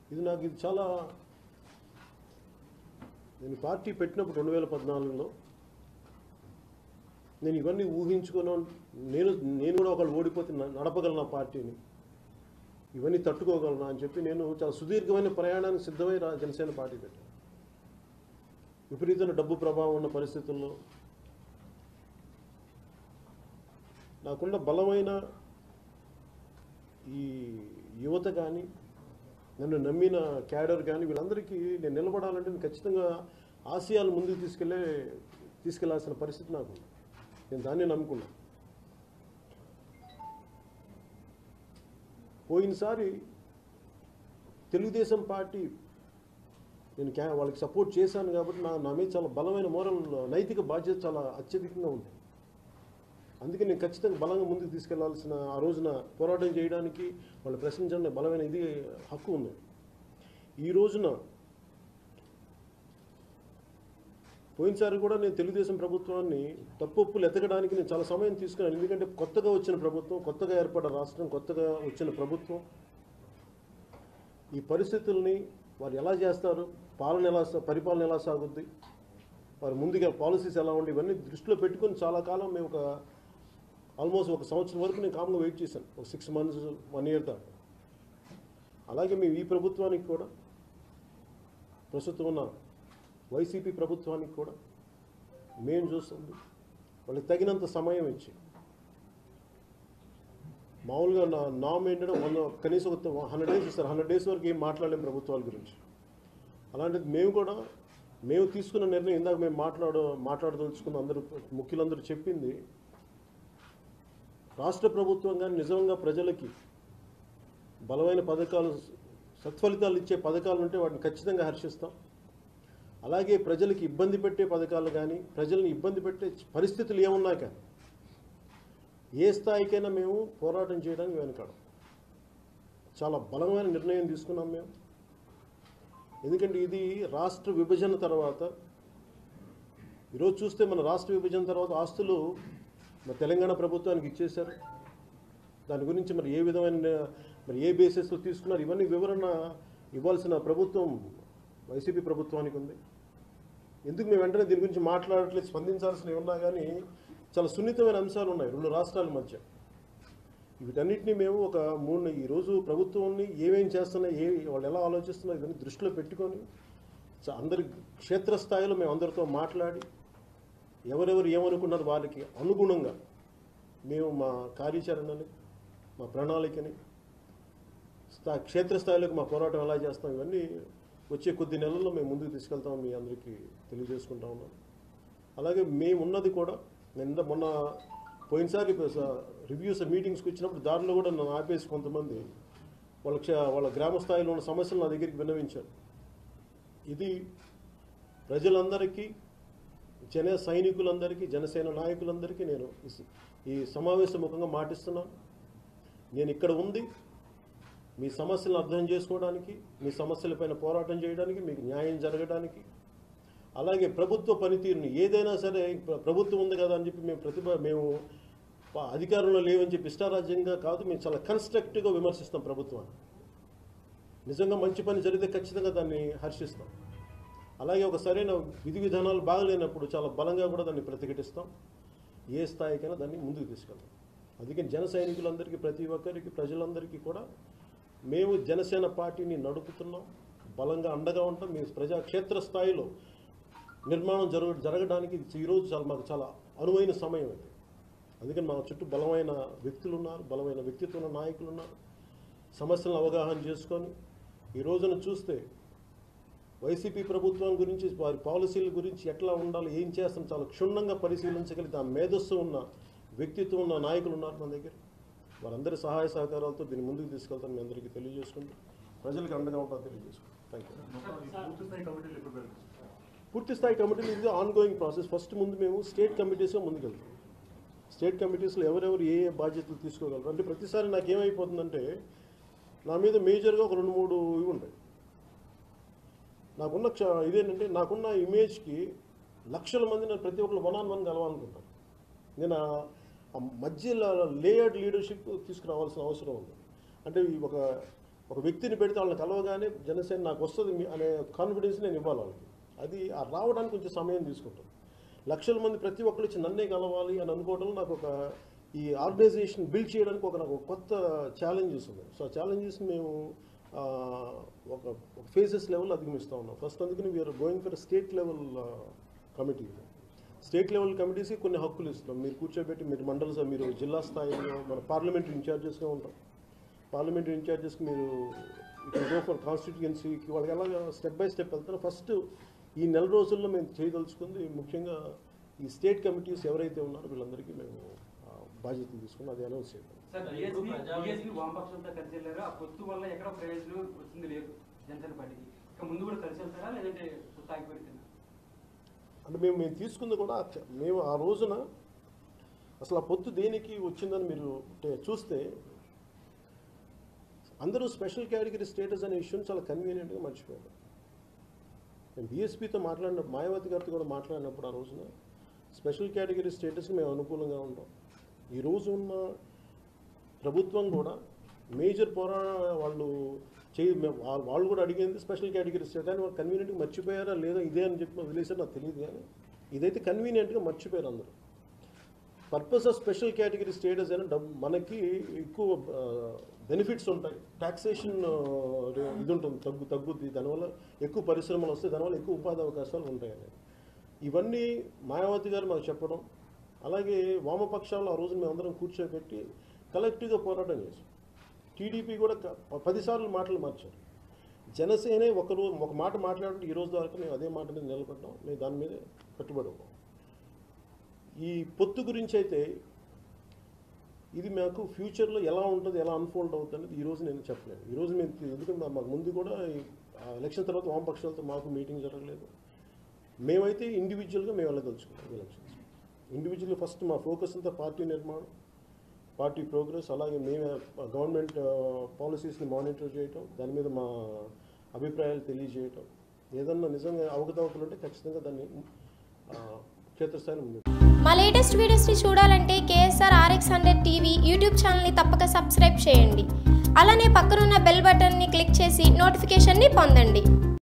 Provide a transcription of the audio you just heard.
ఇది నాకు ఇది చాలా నేను పార్టీ పెట్టినప్పుడు రెండు వేల పద్నాలుగులో నేను ఇవన్నీ ఊహించుకున్నా నేను నేను కూడా ఒకళ్ళు ఓడిపోతే న- నడపగలను ఆ పార్టీని ఇవన్నీ తట్టుకోగలను అని చెప్పి నేను చాలా సుదీర్ఘమైన ప్రయాణానికి సిద్ధమై రా జనసేన పార్టీ పెట్టాను విపరీతమైన డబ్బు ప్రభావం ఉన్న పరిస్థితుల్లో నాకున్న బలమైన ఈ యువత కానీ నన్ను నమ్మిన క్యాడర్ కానీ వీళ్ళందరికీ నేను నిలబడాలంటే నేను ఖచ్చితంగా ఆశయాలు ముందుకు తీసుకెళ్ళే తీసుకెళ్లాల్సిన పరిస్థితి నాకు ఉంది. నేను దాన్ని నమ్ముకున్నా పోయినసారి తెలుగుదేశం పార్టీ నేను క్యా వాళ్ళకి సపోర్ట్ చేశాను కాబట్టి నా నా మీద చాలా బలమైన మోరల్ నైతిక బాధ్యత చాలా అత్యధికంగా ఉంది అందుకే నేను ఖచ్చితంగా బలంగా ముందుకు తీసుకెళ్లాల్సిన ఆ రోజున పోరాటం చేయడానికి వాళ్ళు ప్రశ్నించడానికి బలమైన ఇది హక్కు ఉంది ఈ రోజున పోయినసారి కూడా నేను తెలుగుదేశం ప్రభుత్వాన్ని తప్పులు ఎతకడానికి నేను చాలా సమయం తీసుకున్నాను ఎందుకంటే కొత్తగా వచ్చిన ప్రభుత్వం కొత్తగా ఏర్పడ్డ రాష్ట్రం కొత్తగా వచ్చిన ప్రభుత్వం ఈ పరిస్థితుల్ని వారు ఎలా చేస్తారు పాలన ఎలా సా- పరిపాలన ఎలా సాగుద్ది వారు ముందుగా పాలసీస్ ఎలా ఉండి ఇవన్నీ దృష్టిలో పెట్టుకొని చాలా కాలం మేము ఒక ఆల్మోస్ట్ ఒక సంవత్సరం వరకు నేను కామ్గా వెయిట్ చేశాను ఒక సిక్స్ మంత్స్ వన్ ఇయర్ దాకా అలాగే మేము ఈ ప్రభుత్వానికి కూడా ప్రస్తుతం ఉన్న వైసీపీ ప్రభుత్వానికి కూడా మేము చూస్తుంది వాళ్ళకి తగినంత సమయం ఇచ్చి మామూలుగా నా నామ్ ఏంటంటే వంద కనీసం ఒక హండ్రెడ్ డేస్ ఇస్తారు హండ్రెడ్ డేస్ వరకు ఏం మాట్లాడలేం ప్రభుత్వాల గురించి అలాంటిది మేము కూడా మేము తీసుకున్న నిర్ణయం ఇందాక మేము మాట్లాడ మాట్లాడదలుచుకున్న అందరూ ముఖ్యులందరూ చెప్పింది రాష్ట్ర ప్రభుత్వం కానీ నిజంగా ప్రజలకి బలమైన పథకాలు సత్ఫలితాలు ఇచ్చే పథకాలు ఉంటే వాటిని ఖచ్చితంగా హర్షిస్తాం అలాగే ప్రజలకి ఇబ్బంది పెట్టే పథకాలు కానీ ప్రజల్ని ఇబ్బంది పెట్టే పరిస్థితులు ఏమున్నా కానీ ఏ స్థాయికైనా మేము పోరాటం చేయడానికి వెనకాడం చాలా బలమైన నిర్ణయం తీసుకున్నాం మేము ఎందుకంటే ఇది రాష్ట్ర విభజన తర్వాత ఈరోజు చూస్తే మన రాష్ట్ర విభజన తర్వాత ఆస్తులు మన తెలంగాణ ప్రభుత్వానికి ఇచ్చేశారు దాని గురించి మరి ఏ విధమైన మరి ఏ బేసిస్లో తీసుకున్నారు ఇవన్నీ వివరణ ఇవ్వాల్సిన ప్రభుత్వం వైసీపీ ప్రభుత్వానికి ఉంది ఎందుకు మేము వెంటనే దీని గురించి మాట్లాడట్లేదు స్పందించాల్సినవి ఉన్నా కానీ చాలా సున్నితమైన అంశాలు ఉన్నాయి రెండు రాష్ట్రాల మధ్య వీటన్నిటిని మేము ఒక మూడు ఈరోజు ప్రభుత్వాన్ని ఏమేం చేస్తున్నాయి ఏ వాళ్ళు ఎలా ఆలోచిస్తున్నారు ఇవన్నీ దృష్టిలో పెట్టుకొని చ- అందరి క్షేత్రస్థాయిలో మేము అందరితో మాట్లాడి ఎవరెవరు ఏమనుకున్నారు వాళ్ళకి అనుగుణంగా మేము మా కార్యాచరణని మా ప్రణాళికని స్థా క్షేత్రస్థాయిలోకి మా పోరాటం ఎలా చేస్తాం ఇవన్నీ వచ్చే కొద్ది నెలల్లో మేము ముందుకు తీసుకెళ్తాం మీ అందరికీ తెలియజేసుకుంటా ఉన్నాం అలాగే మేము ఉన్నది కూడా నిన్న మొన్న పోయినసారి రివ్యూస్ మీటింగ్స్కి వచ్చినప్పుడు దారిలో కూడా నన్ను ఆపేసి కొంతమంది వాళ్ళ క్ష- వాళ్ళ గ్రామ స్థాయిలో ఉన్న సమస్యలు నా దగ్గరికి విన్నవించారు ఇది ప్రజలందరికీ జన సైనికులందరికీ జనసేన నాయకులందరికీ నేను ఈ స- ఈ సమావేశ ముఖంగా మాటిస్తున్నాను నేను ఇక్కడ ఉంది మీ సమస్యలను అర్థం చేసుకోవడానికి మీ సమస్యలపైన పోరాటం చేయడానికి మీకు న్యాయం జరగడానికి అలాగే ప్రభుత్వ పనితీరుని ఏదైనా సరే ప్ర- ప్రభుత్వం ఉంది కదా అని చెప్పి మేము ప్రతిభ మేము ప- అధికారంలో లేవని చెప్పి ఇష్టారాజ్యంగా కాదు మేము చాలా కన్స్ట్రక్టివ్గా విమర్శిస్తాం ప్రభుత్వాన్ని నిజంగా మంచి పని జరిగితే ఖచ్చితంగా దాన్ని హర్షిస్తాం అలాగే ఒక సరైన విధి విధానాలు బాగలేనప్పుడు చాలా బలంగా కూడా దాన్ని ప్రతిఘటిస్తాం ఏ స్థాయికైనా దాన్ని ముందుకు తీసుకెళ్తాం అందుకని జన సైనికులందరికీ ప్రతి ఒక్కరికి ప్రజలందరికీ కూడా మేము జనసేన పార్టీని నడుపుతున్నాం బలంగా అండగా ఉంటాం మీ ప్రజా క్షేత్ర స్థాయిలో నిర్మాణం జరగ జరగడానికి ఇది ఈరోజు చాలా మాకు చాలా అనువైన సమయం ఇది అందుకని మా చుట్టూ బలమైన వ్యక్తులు ఉన్నారు బలమైన వ్యక్తిత్వం ఉన్న నాయకులు ఉన్నారు సమస్యలను అవగాహన చేసుకొని ఈ రోజున చూస్తే వైసీపీ ప్రభుత్వం గురించి వారి పాలసీల గురించి ఎట్లా ఉండాలి ఏం చేస్తాం చాలా క్షుణ్ణంగా పరిశీలించగలిగితే ఆ మేధస్సు ఉన్న వ్యక్తిత్వం ఉన్న నాయకులు ఉన్నారు మన దగ్గర వారందరి సహాయ సహకారాలతో దీన్ని ముందుకు తీసుకెళ్తాను మీ అందరికీ తెలియజేసుకుంటూ ప్రజలకు అండగా ఉంటాను తెలియజేసుకుంటాం థ్యాంక్ యూ పూర్తి స్థాయి కమిటీలు ఇది ఆన్ గోయింగ్ ప్రాసెస్ ఫస్ట్ ముందు మేము స్టేట్ కమిటీస్గా ముందుకెళ్తాం స్టేట్ కమిటీస్లో ఎవరెవరు ఏ ఏ బాధ్యతలు తీసుకోగలరు అంటే ప్రతిసారి నాకు ఏమైపోతుందంటే నా మీద మేజర్గా ఒక రెండు మూడు ఇవి ఉంటాయి నాకున్న క్ష ఇదేంటంటే నాకున్న ఇమేజ్కి లక్షల మంది నేను ప్రతి ఒక్కరు వన్ ఆన్ వన్ కలవాలనుకుంటాను నేను ఆ- ఆ మధ్యలో లేయర్డ్ లీడర్షిప్ తీసుకురావాల్సిన అవసరం ఉంది అంటే ఈ ఒక ఒక వ్యక్తిని పెడితే వాళ్ళని కలవగానే జనసేన నాకు వస్తుంది మీ- అనే కాన్ఫిడెన్స్ నేను ఇవ్వాలి వాళ్ళకి అది ఆ రావడానికి కొంచెం సమయం తీసుకుంటుంది లక్షల మంది ప్రతి ఒక్కరు వచ్చి నన్నే కలవాలి అని అనుకోవడం నాకు ఒక ఈ ఆర్గనైజేషన్ బిల్డ్ చేయడానికి ఒక నాకు ఒక కొత్త ఛాలెంజెస్ ఉన్నాయి సో ఆ ఛాలెంజెస్ మేము ఆ, ఒక ఒక ఫేజెస్ లెవెల్ అధిగమిస్తూ ఉన్నాం ఫస్ట్ అందుకని we're going for state level committee state level కమిటీస్కి కొన్ని హక్కులు ఇస్తున్నాం మీరు కూర్చోబెట్టి మీరు మండల సభ- మీరు జిల్లా స్థాయిలో మన పార్లమెంటరీ ఇన్ఛార్జెస్గా ఉంటాం పార్లమెంటరీ ఇన్ఛార్జెస్కి మీరు ఇక్కడ గో ఫర్ కాన్స్టిట్యుయెన్సీకి వాళ్ళకి ఎలాగ స్టెప్ బై స్టెప్ వెళ్తారో ఫస్ట్ ఈ నెల రోజుల్లో మేము చేయదలుచుకుంది ముఖ్యంగా ఈ స్టేట్ కమిటీస్ ఎవరైతే ఉన్నారో వీళ్ళందరికీ మేము ఆ, బాధ్యతలు తీసుకుని అది అనౌన్స్ చేద్దాం సార్ ఇప్పుడు బీఎస్పీ ప్రజా- బీఎస్పీ వామపక్షంతో కలిసి వెళ్ళారు ఆ పొత్తు వల్ల ఎక్కడ ప్రయోజనం వచ్చింది లేదు జనసేన పార్టీకి ఇక ముందు కూడా కలిసి వెళ్తారా లేదంటే పొత్తు ఆగిపెడుతుందా అంటే మేము మేము తీసుకుంది కూడా చ- మేము ఆ రోజున అసలు ఆ పొత్తు దేనికి వచ్చిందని మీరు అంటే చూస్తే అందరూ స్పెషల్ కేటగిరీ స్టేటస్ అనే ఇష్యూని చాలా కన్వీనియంట్గా మర్చిపోయారు నేను బీఎస్పీతో మాట్లాడిన మాయావతి గారితో కూడా మాట్లాడినప్పుడు ఆ రోజున స్పెషల్ కేటగిరీ స్టేటస్కి మేము అనుకూలంగా ఉంటాం ఈ రోజు ఉన్న ప్రభుత్వం కూడా మేజర్ పోరాట వాళ్ళు చేయి మేము- వా- వాళ్ళు కూడా అడిగింది స్పెషల్ కేటగిరీ స్టేట్ కానీ వాళ్ళు కన్వీనియంట్గా మర్చిపోయారా లేదా ఇదే అని చెప్పి వదిలేసారు నాకు తెలియదు కానీ ఇదైతే కన్వీనియంట్గా మర్చిపోయారు అందరూ purpose of special category status అని డబ్బు మనకి ఎక్కువ బెనిఫిట్స్ ఉంటాయి టాక్సేషన్ ఇది ఉంటుంది తగ్గు తగ్గుద్ది దానివల్ల ఎక్కువ పరిశ్రమలు వస్తాయి దానివల్ల ఎక్కువ ఉపాధి అవకాశాలు ఉంటాయి అనేది ఇవన్నీ మాయావతి గారు మాకు చెప్పడం అలాగే వామపక్షాలు ఆ రోజు మేమందరం కూర్చోబెట్టి కలెక్టివ్గా పోరాటం చేసాం టీడీపీ కూడా క- పదిసార్లు మాటలు మార్చారు జనసేనే ఒక రోజు ఒక మాట మాట్లాడుతూ ఈ రోజు వరకు మేము అదే మాట మీద నిలబడ్డాం మేము దాని మీద కట్టుబడి ఉన్నాం ఈ పొత్తు గురించి అయితే ఇది మాకు ఫ్యూచర్లో ఎలా ఉంటుంది ఎలా అన్ఫోల్డ్ అవుతుంది అనేది ఈరోజు నేను చెప్పలేను ఈరోజు మేము ఎందుకంటే మా- మాకు ముందు కూడా ఈ ఆ ఎలక్షన్ తర్వాత వామపక్షాలతో మాకు మీటింగ్ జరగలేదు మేమైతే ఇండివిజువల్గా మేము వెళ్ళదలుచుకున్నాం ఎలక్షన్స్ ఇండివిజువల్గా ఫస్ట్ మా ఫోకస్ అంతా పార్టీ నిర్మాణం పార్టీ ప్రోగ్రెస్ అలాగే మేమే గవర్నమెంట్ పాలసీస్ని మానిటర్ చేయటం దాని మీద మా అభిప్రాయాలు తెలియజేయటం ఏదన్నా నిజంగా అవకతవకలు ఉంటే ఖచ్చితంగా దాన్ని ఆ, క్షేత్రస్థాయిలో ముందు మా లేటెస్ట్ వీడియోస్ని చూడాలంటే K S R R X hundred TV YouTube ఛానల్ని తప్పక సబ్స్క్రైబ్ చేయండి అలానే పక్కనున్న బెల్ బటన్ని క్లిక్ చేసి నోటిఫికేషన్ని పొందండి